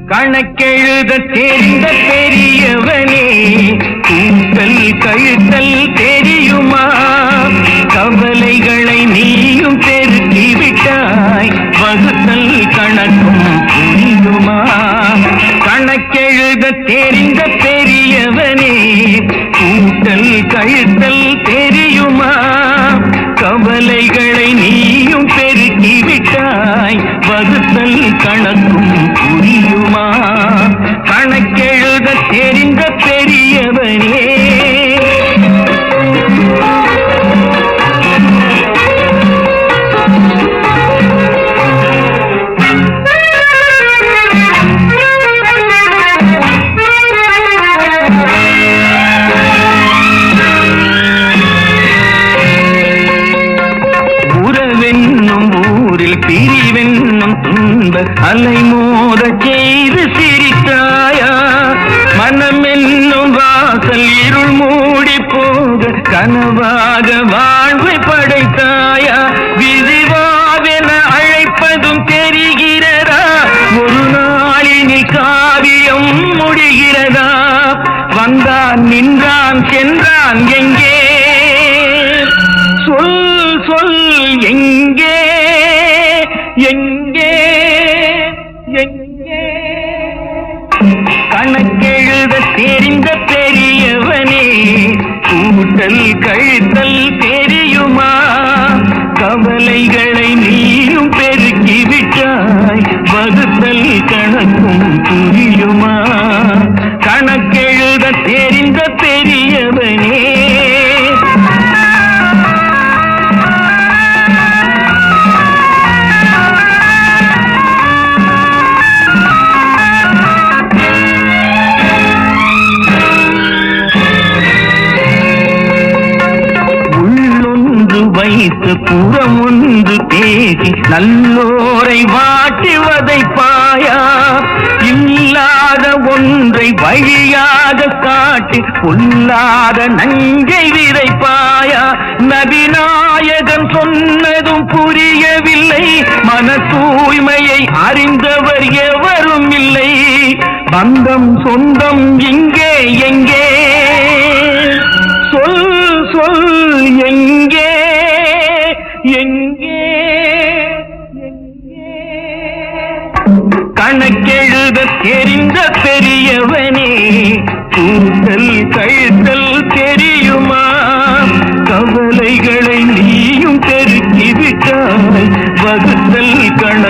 கணக்கெழுத தெரிந்த பெரியவனே கூட்டல் கழுத்தல் தெரியுமா கவலைகளை நீயும் பெருக்கி விட்டாய் வகுத்தல் கணக்கும் புரியுமா கணக்கெழுத தெரிந்த பெரியவனே கூட்டல் கழுத்தல் தெரியுமா கவலைகளை நீயும் பெருக்கி விட்டாய் வகுத்தல் கணக்கும் புரியுமா கணக்கெழுத தெரிந்த பெரியவனே உறவென்னும் ஊரில் பிரிவென்னும் துன்ப அலைமோத செய்து சிரித்தாயா மனமென்னும் வாசல் இருள் மூடி போக கனவாக வாழ்வை படைத்தாயா விதிவாவென அழைப்பதும் தெரிகிறதா ஒரு நாளினில் காவியம் முடிகிறதா வந்தான் நின்றான் சென்றான் எங்கே சொல் சொல் எங்கே எங்கே எங்கே கணக்கெழுத தெரிந்த பெரியவனே கூட்டல் கழுத்தல் தெரியுமா கவலைகளை நீயும் பெருக்கி விட்டாய் வகுத்தல் கணக்கும் புரியுமா கணக்கெழுத தெரிந்த பெரியவனே உள்ளொன்று வைத்து புறம் ஒன்று பேசி நல்லோரை வாட்டி வதைப்பாயா இல்லாத ஒன்றை வழியாக காட்டி பொல்லாத நஞ்சை விதைப்பாயா நபிநாயகன் சொன்னதும் புரியவில்லை மன தூய்மையை அறிந்தவர் எவரும் இல்லை பந்தம் சொந்தம் இங்கே எங்கே சொல் சொல் எங்கே எங்கே கணக்கெழுத தெரிந்த பெரியவனே கூட்டல் கழுத்தல் தெரியுமா கவலைகளை நீயும் பெருக்கி விட்டாய் வகுத்தல் கண